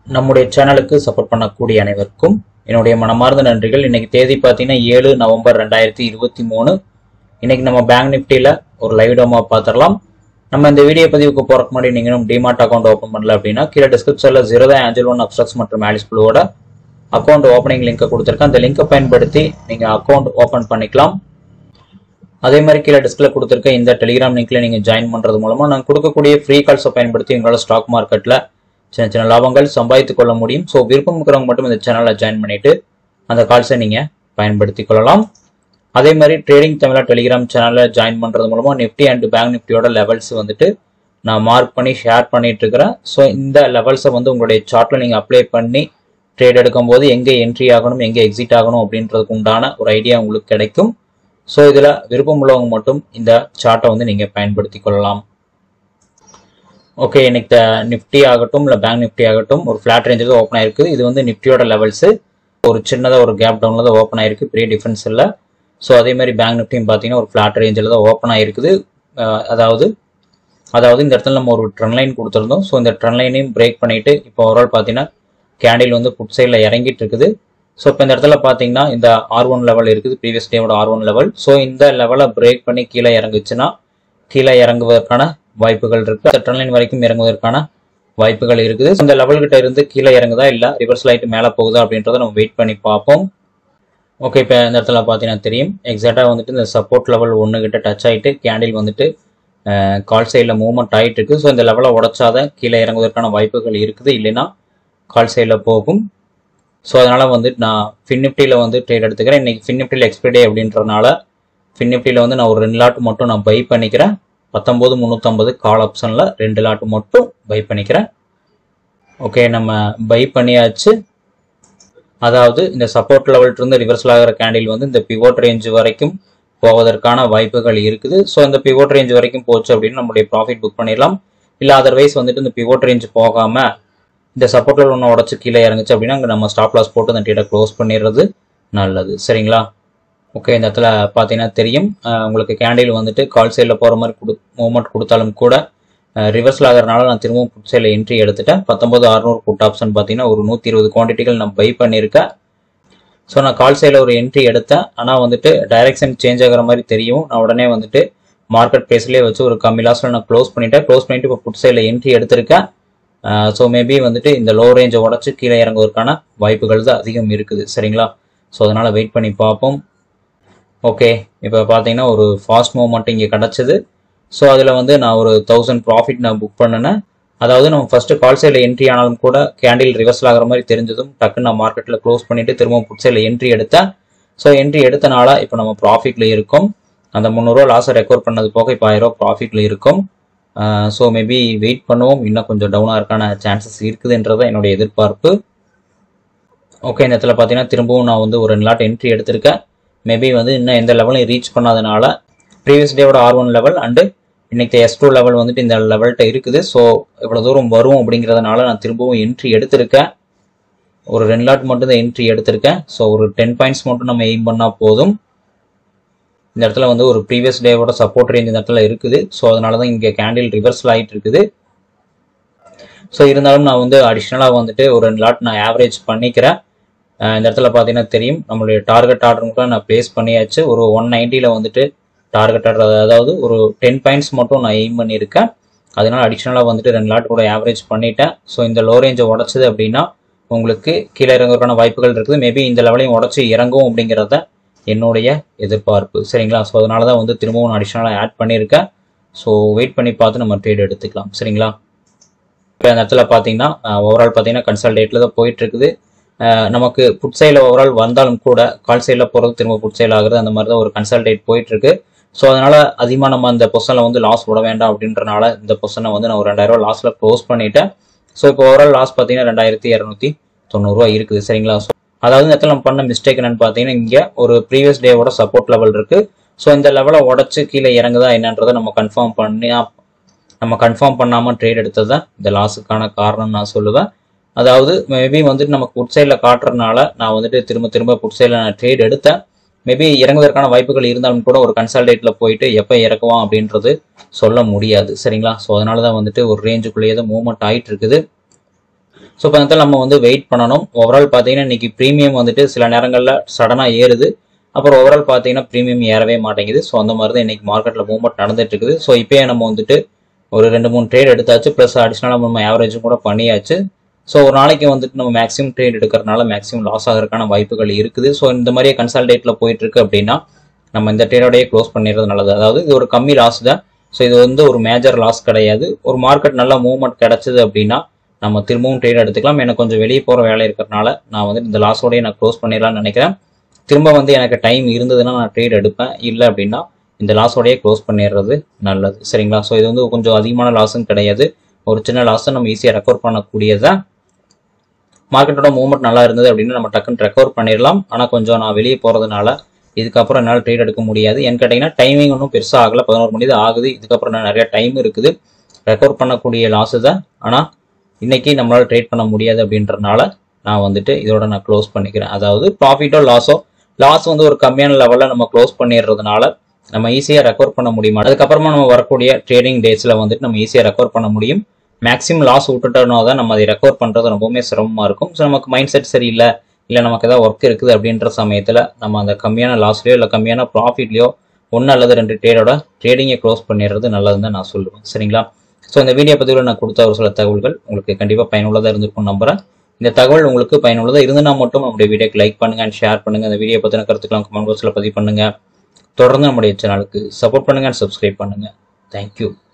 நம்முடைய சேனலுக்கு சப்போர்ட் பண்ணக்கூடிய அனைவருக்கும் என்னுடைய மனமார்ந்த நன்றிகள் இன்னைக்கு தேதி பார்த்தீங்கன்னா ஏழு நவம்பர் ரெண்டாயிரத்தி இருபத்தி மூணு இன்னைக்கு நம்ம பேங்க் நிஃப்டியில் ஒரு லைவ் டோமா பார்த்துடலாம் நம்ம இந்த வீடியோ பதிவுக்கு போறதுக்கு முன்னாடி நீங்க இன்னும் டிமார்ட் அக்கௌண்ட் ஓப்பன் பண்ணல அப்படின்னா கீழே டிஸ்கிரிப்ஷனில் ஜீரோதா ஆஞ்சல் ஒன் அப்ஸ்ட்ரக்ஸ் மற்றும் ஆலிஸ் ப்ளூவோட அக்கௌண்ட் ஓப்பனிங் லிங்கை கொடுத்துருக்கேன் அந்த லிங்கை பயன்படுத்தி நீங்க அக்கௌண்ட் ஓப்பன் பண்ணிக்கலாம் அதே மாதிரி கீழே டிஸ்கில் கொடுத்துருக்க இந்த டெலிகிராம் லிங்க்ல நீங்க ஜாயின் பண்றது மூலமா நான் கொடுக்கக்கூடிய ஃப்ரீ கால்ஸை பயன்படுத்தி உங்களால ஸ்டாக் மார்க்கெட்ல சின்ன சின்ன லாபங்கள் சம்பாதித்துக் கொள்ள முடியும் ஸோ விருப்பம் இருக்கிறவங்க மட்டும் இந்த சேனலை ஜாயின் பண்ணிட்டு அந்த கால்ஸை நீங்க பயன்படுத்திக் கொள்ளலாம் அதே மாதிரி ட்ரேடிங் தமிழா டெலிகிராம் சேனலில் ஜாயின் பண்றது மூலமா நிஃப்டி அண்ட் பேங்க் நிஃப்டியோட லெவல்ஸ் வந்துட்டு நான் மார்க் பண்ணி ஷேர் பண்ணிட்டு இருக்கிறேன் ஸோ இந்த லெவல்ஸை வந்து உங்களுடைய சார்ட்ல நீங்க அப்ளை பண்ணி ட்ரேட் எடுக்கும்போது எங்கே என்ட்ரி ஆகணும் எங்கே எக்ஸிட் ஆகணும் அப்படின்றதுக்கு உண்டான ஒரு ஐடியா உங்களுக்கு கிடைக்கும் ஸோ இதில் விருப்பம் உள்ளவங்க மட்டும் இந்த சார்ட்டை வந்து நீங்கள் பயன்படுத்தி கொள்ளலாம் ஓகே இன்னைக்கு நிஃப்டி ஆகட்டும் இல்லை பேங்க் நிஃப்டி ஆகட்டும் ஒரு ஃப்ளாட் ரேஞ்சில் தான் ஓப்பன் ஆயிருக்கு இது வந்து நிஃப்டியோட லெவல்ஸு ஒரு சின்னதாக ஒரு கேப் டவுனில் தான் ஓப்பன் ஆயிருக்கு பெரிய டிஃபரன்ஸ் இல்லை ஸோ அதே மாதிரி பேங்க் நிஃப்டியும் பார்த்தீங்கன்னா ஒரு ஃப்ளாட் ரேஞ்சில் தான் ஓப்பன் ஆயிருக்குது அஹ் அதாவது அதாவது இந்த இடத்துல நம்ம ஒரு ட்ரெண்ட் லைன் கொடுத்துருந்தோம் ஸோ இந்த ட்ரெண்ட் லைனையும் பிரேக் பண்ணிட்டு இப்போ ஓவரால் பார்த்தீங்கன்னா கேண்டில் வந்து புட் சைடில் இறங்கிட்டு இருக்குது ஸோ இப்போ இந்த இடத்துல பார்த்தீங்கன்னா இந்த ஆர் ஒன் லெவல் இருக்குது ப்ரீவியஸ் டேவோட ஆர் ஒன் லெவல் ஸோ இந்த லெவலை பிரேக் பண்ணி கீழே இறங்குச்சுன்னா கீழே இறங்குவதற்கான வாய்ப்புகள் இருக்கு அந்த ட்ரெண்ட் லைன் வரைக்கும் இறங்குவதற்கான வாய்ப்புகள் இருக்குது இந்த லெவல் கிட்ட இருந்து கீழே இறங்குதா இல்லை ரிவர்ஸ் லைட் மேலே போகுதா அப்படின்றத நம்ம வெயிட் பண்ணி பார்ப்போம் ஓகே இப்போ இந்த இடத்துல பார்த்தீங்கன்னா தெரியும் எக்ஸாக்டாக வந்துட்டு இந்த சப்போர்ட் லெவல் ஒன்று கிட்ட டச் ஆகிட்டு கேண்டில் வந்துட்டு கால் சைடில் மூவ்மெண்ட் ஆகிட்டு இருக்கு ஸோ இந்த லெவலை உடச்சாதான் கீழே இறங்குவதற்கான வாய்ப்புகள் இருக்குது இல்லைன்னா கால் சைடில் போகும் ஸோ அதனால் வந்து நான் ஃபின் நிஃப்டியில் வந்து ட்ரேட் எடுத்துக்கிறேன் இன்னைக்கு ஃபின் நிஃப்டியில் எக்ஸ்பைரி டே அப்படின்றனால ஃபின் நிஃப்டியில் வந்து நான் ஒரு ரெண்டு லாட் மட்டும் நான் பை பண்ணிக்கிறேன் பத்தொம்போது முந்நூற்றம்பது கால் ஆப்ஷனில் ரெண்டு லாட் மட்டும் பை பண்ணிக்கிறேன் ஓகே நம்ம பை பண்ணியாச்சு அதாவது இந்த சப்போர்ட் லெவல்ட் இருந்து ரிவர்சல் ஆகிற கேண்டில் வந்து இந்த பிவோட் ரேஞ்ச் வரைக்கும் போவதற்கான வாய்ப்புகள் இருக்குது ஸோ இந்த பிவோட் ரேஞ்ச் வரைக்கும் போச்சு அப்படின்னு நம்மளுடைய ப்ராஃபிட் புக் பண்ணிடலாம் இல்லை அதர்வைஸ் வந்துட்டு இந்த பிவோட் ரேஞ்ச் போகாம இந்த சப்போர்ட் லெவல் ஒன்று உடச்சு கீழே இறங்குச்சு அப்படின்னா அங்கே நம்ம ஸ்டாப் லாஸ் போட்டு அந்த டேட்டை க்ளோஸ் பண்ணிடுறது நல்லது சரிங்களா ஓகே இந்த இடத்துல பார்த்தீங்கன்னா தெரியும் அஹ் உங்களுக்கு கேண்டில் வந்துட்டு கால் சைடில் போகிற மாதிரி கொடு மூவ்மெண்ட் கொடுத்தாலும் கூட ரிவர்ஸில் ஆகிறனால நான் திரும்பவும் புட் சைடில் என்ட்ரி எடுத்துட்டேன் பத்தொம்பது அறுநூறு புட் ஆப்ஷன் பார்த்தீங்கன்னா ஒரு நூற்றி இருபது குவான்டிட்டிகள் நான் பை பண்ணியிருக்கேன் ஸோ நான் கால் சைடில் ஒரு என்ட்ரி எடுத்தேன் ஆனால் வந்துட்டு டைரக்ஷன் சேஞ்ச் ஆகிற மாதிரி தெரியும் நான் உடனே வந்துட்டு மார்க்கெட் ப்ரைஸ்லேயே வச்சு ஒரு கம்மி லாஸில் நான் க்ளோஸ் பண்ணிட்டேன் க்ளோஸ் பண்ணிட்டு இப்போ புட் சைடில் என்ட்ரி எடுத்திருக்கேன் ஸோ மேபி வந்துட்டு இந்த லோ ரேஞ்சை உடச்சி கீழே இறங்குவதற்கான வாய்ப்புகள் தான் அதிகம் இருக்குது சரிங்களா ஸோ அதனால் வெயிட் பண்ணி பார்ப்போம் ஓகே இப்போ பார்த்தீங்கன்னா ஒரு ஃபாஸ்ட் மூவ்மெண்ட் இங்கே கிடச்சிது ஸோ அதில் வந்து நான் ஒரு தௌசண்ட் ப்ராஃபிட் நான் புக் பண்ணினேன் அதாவது நம்ம ஃபர்ஸ்ட் கால் சைடில் என்ட்ரி ஆனாலும் கூட கேண்டில் ரிவர்சல் ஆகிற மாதிரி தெரிஞ்சதும் டக்குன்னு நான் மார்க்கெட்டில் க்ளோஸ் பண்ணிட்டு திரும்ப புட் சைடில் என்ட்ரி எடுத்தேன் ஸோ என்ட்ரி எடுத்தனால இப்போ நம்ம ப்ராஃபிட்டில் இருக்கும் அந்த முந்நூறுரூவா லாஸை ரெக்கவர் பண்ணது போக இப்போ ஆயிரம் ரூபா ப்ராஃபிட்டில் இருக்கும் ஸோ மேபி வெயிட் பண்ணுவோம் இன்னும் கொஞ்சம் டவுனாக இருக்கான சான்சஸ் இருக்குதுன்றதான் என்னுடைய எதிர்பார்ப்பு ஓகே இந்த இடத்துல பார்த்தீங்கன்னா திரும்பவும் நான் வந்து ஒரு ரெண்டு லாட் என்ட்ரி எடுத்திருக்கேன் மேபி வந்து இன்னும் எந்த லெவலையும் ரீச் பண்ணாதனால ப்ரீவியஸ் டேவோட ஆர் ஒன் லெவல் அண்டு இன்னைக்கு எஸ் டூ லெவல் வந்துட்டு இந்த லெவல்கிட்ட இருக்குது ஸோ இவ்வளோ தூரம் வரும் அப்படிங்கிறதுனால நான் திரும்பவும் என்ட்ரி எடுத்திருக்கேன் ஒரு ரெண்டு லாட் மட்டும் தான் என்ட்ரி எடுத்திருக்கேன் ஸோ ஒரு டென் பாயிண்ட்ஸ் மட்டும் நம்ம எய்ம் பண்ணால் போதும் இந்த இடத்துல வந்து ஒரு ப்ரீவியஸ் டேவோட சப்போர்ட் ரேஞ்ச் இந்த இடத்துல இருக்குது ஸோ அதனால தான் இங்கே கேண்டில் ரிவர்சல் ஆகிட்டு இருக்குது ஸோ இருந்தாலும் நான் வந்து அடிஷ்னலாக வந்துட்டு ஒரு ரெண்டு லாட் நான் ஆவரேஜ் பண்ணிக்கிறேன் அஹ் இந்த இடத்துல பார்த்தீங்கன்னா தெரியும் நம்மளுடைய டார்கெட் ஆர்டர் நான் ப்ளேஸ் பண்ணியாச்சு ஒரு ஒன் நைன்ட்டியில் வந்துட்டு டார்கெட் ஆர்டர் அதாவது ஒரு டென் பாயிண்ட்ஸ் மட்டும் நான் எய்ம் பண்ணியிருக்கேன் அதனால அடிஷ்னலாக வந்துட்டு ரெண்டு லாட் கூட ஆவரேஜ் பண்ணிட்டேன் ஸோ இந்த லோ ரேஞ்சை உடச்சது அப்படின்னா உங்களுக்கு கீழே இறங்குறதுக்கான வாய்ப்புகள் இருக்குது மேபி இந்த லெவலையும் உடச்சி இறங்கும் அப்படிங்கிறத என்னுடைய எதிர்பார்ப்பு சரிங்களா ஸோ அதனால தான் வந்து திரும்பவும் நான் அடிஷ்னலாக ஆட் பண்ணியிருக்கேன் ஸோ வெயிட் பண்ணி பார்த்து நம்ம ட்ரேட் எடுத்துக்கலாம் சரிங்களா இப்போ அந்த இடத்துல பார்த்தீங்கன்னா ஓவரால் பார்த்தீங்கன்னா கன்சல்டேட்டில் தான் போயிட்டு இருக்குது அஹ் நமக்கு புட் சைடில் ஓவரால் வந்தாலும் கூட கால் சைடில் போகிறது திரும்ப புட் சைடில் ஆகுறது அந்த மாதிரி தான் ஒரு கன்சல்டேட் போயிட்டு இருக்கு ஸோ அதனால அதிகமாக நம்ம அந்த பொசனில் வந்து லாஸ் விட வேண்டாம் அப்படின்றனால இந்த பொசனை வந்து நான் ஒரு ரெண்டாயிரம் ரூபா லாஸில் க்ளோஸ் பண்ணிட்டேன் ஸோ இப்போ ஓவரால் லாஸ் பார்த்தீங்கன்னா ரெண்டாயிரத்தி இரநூத்தி தொண்ணூறுரூவா இருக்குது சரிங்களா ஸோ அதாவது இந்த இடத்துல நம்ம பண்ண மிஸ்டேக் என்னன்னு பார்த்தீங்கன்னா இங்கே ஒரு ப்ரீவியஸ் டேவோட சப்போர்ட் லெவல் இருக்கு ஸோ இந்த லெவலை உடச்சு கீழே இறங்குதா என்னன்றதை நம்ம கன்ஃபார்ம் பண்ணி நம்ம கன்ஃபார்ம் பண்ணாமல் ட்ரேட் எடுத்தது தான் இந்த லாஸுக்கான காரணம் நான் சொல்லுவேன் அதாவது மேபி வந்துட்டு நமக்கு புட் சைடில் காட்டுறதுனால நான் வந்துட்டு திரும்ப திரும்ப புட் சைடில் நான் ட்ரேட் எடுத்தேன் மேபி இறங்குவதற்கான வாய்ப்புகள் இருந்தாலும் கூட ஒரு கன்சல்டேட்டில் போயிட்டு எப்போ இறக்குவான் அப்படின்றது சொல்ல முடியாது சரிங்களா ஸோ அதனால தான் வந்துட்டு ஒரு ரேஞ்சுக்குள்ளேயே தான் மூவ்மெண்ட் ஆயிட்டு இருக்குது ஸோ இப்போ வந்து நம்ம வந்து வெயிட் பண்ணணும் ஓவரால் பார்த்தீங்கன்னா இன்னைக்கு ப்ரீமியம் வந்துட்டு சில நேரங்களில் சடனாக ஏறுது அப்புறம் ஓவரால் பார்த்தீங்கன்னா ப்ரீமியம் ஏறவே மாட்டேங்குது ஸோ அந்த மாதிரி தான் இன்னைக்கு மார்க்கெட்டில் மூவ்மெண்ட் நடந்துட்டு இருக்குது ஸோ இப்போயே நம்ம வந்துட்டு ஒரு ரெண்டு மூணு ட்ரேட் எடுத்தாச்சு ப்ளஸ் அடிஷ்னலாக நம்ம ஆவரேஜும் கூட பண்ணியாச்சு ஸோ ஒரு நாளைக்கு வந்துட்டு நம்ம மேக்ஸிமம் ட்ரேட் எடுக்கிறதுனால மேக்ஸிமம் லாஸ் ஆகிறதுக்கான வாய்ப்புகள் இருக்குது ஸோ இந்த மாதிரியே கன்சல்டேட்டில் போயிட்டு இருக்கு அப்படின்னா நம்ம இந்த ட்ரேடோடய க்ளோஸ் பண்ணிடுறது நல்லது அதாவது இது ஒரு கம்மி லாஸ் தான் ஸோ இது வந்து ஒரு மேஜர் லாஸ் கிடையாது ஒரு மார்க்கெட் நல்ல மூவ்மெண்ட் கிடைச்சது அப்படின்னா நம்ம திரும்பவும் ட்ரேட் எடுத்துக்கலாம் எனக்கு கொஞ்சம் வெளியே போகிற வேலை இருக்கிறனால நான் வந்து இந்த லாஸோடய நான் க்ளோஸ் பண்ணிடலாம்னு நினைக்கிறேன் திரும்ப வந்து எனக்கு டைம் இருந்ததுன்னா நான் ட்ரேட் எடுப்பேன் இல்லை அப்படின்னா இந்த லாஸோடய க்ளோஸ் பண்ணிடுறது நல்லது சரிங்களா ஸோ இது வந்து கொஞ்சம் அதிகமான லாஸும் கிடையாது ஒரு சின்ன லாஸை நம்ம ஈஸியாக ரெக்கவர் பண்ணக்கூடியதான் மார்க்கெட்டோட மூவ்மெண்ட் நல்லா இருந்தது அப்படின்னு நம்ம டக்குன்னு ரெக்கவர் பண்ணிடலாம் ஆனால் கொஞ்சம் நான் வெளியே போகிறதுனால இதுக்கப்புறம் என்னால் ட்ரேட் எடுக்க முடியாது ஏன்னு கேட்டிங்கன்னா டைமிங் ஒன்றும் பெருசாக ஆகலை பதினோரு மணி தான் ஆகுது இதுக்கப்புறம் நான் நிறைய டைம் இருக்குது ரெக்கவர் பண்ணக்கூடிய லாஸு தான் ஆனால் இன்னைக்கு நம்மளால் ட்ரேட் பண்ண முடியாது அப்படின்றனால நான் வந்துட்டு இதோட நான் க்ளோஸ் பண்ணிக்கிறேன் அதாவது ப்ராஃபிட்டோ லாஸோ லாஸ் வந்து ஒரு கம்மியான லெவலில் நம்ம க்ளோஸ் பண்ணிடுறதுனால நம்ம ஈஸியாக ரெக்கவர் பண்ண முடியும் அதுக்கப்புறமா நம்ம வரக்கூடிய ட்ரேடிங் டேஸில் வந்துட்டு நம்ம ஈஸியாக ரெக்கவர் பண்ண முடியும் மேக்ஸிமம் லாஸ் விட்டுட்டோம்னா தான் நம்ம அதை ரெக்கவர் பண்ணுறது ரொம்பவுமே சிரமமாக இருக்கும் ஸோ நமக்கு மைண்ட் செட் சரியில்லை இல்லை நமக்கு ஏதாவது ஒர்க் இருக்குது அப்படின்ற சமயத்தில் நம்ம அந்த கம்மியான லாஸ்லையோ இல்லை கம்மியான ப்ராஃபிட்லையோ ஒன்று அல்லது ரெண்டு ட்ரேடோட ட்ரேடிங்கை க்ளோஸ் பண்ணிடுறது நல்லதுன்னு தான் நான் சொல்லுவேன் சரிங்களா ஸோ இந்த வீடியோ பதிவில் நான் கொடுத்த ஒரு சில தகவல்கள் உங்களுக்கு கண்டிப்பாக பயனுள்ளதாக இருந்திருக்கும் நம்புறேன் இந்த தகவல் உங்களுக்கு பயனுள்ளதாக இருந்ததுன்னா மட்டும் நம்முடைய வீடியோக்கு லைக் பண்ணுங்க அண்ட் ஷேர் பண்ணுங்க இந்த வீடியோ பற்றின கருத்துக்கலாம் கமெண்ட் பாக்ஸில் பதிவு பண்ணுங்க தொடர்ந்து நம்முடைய சேனலுக்கு சப்போர்ட் பண்ணுங்க அண்ட் சப்ஸ்கிரைப் பண்ணுங்க தேங்க்யூ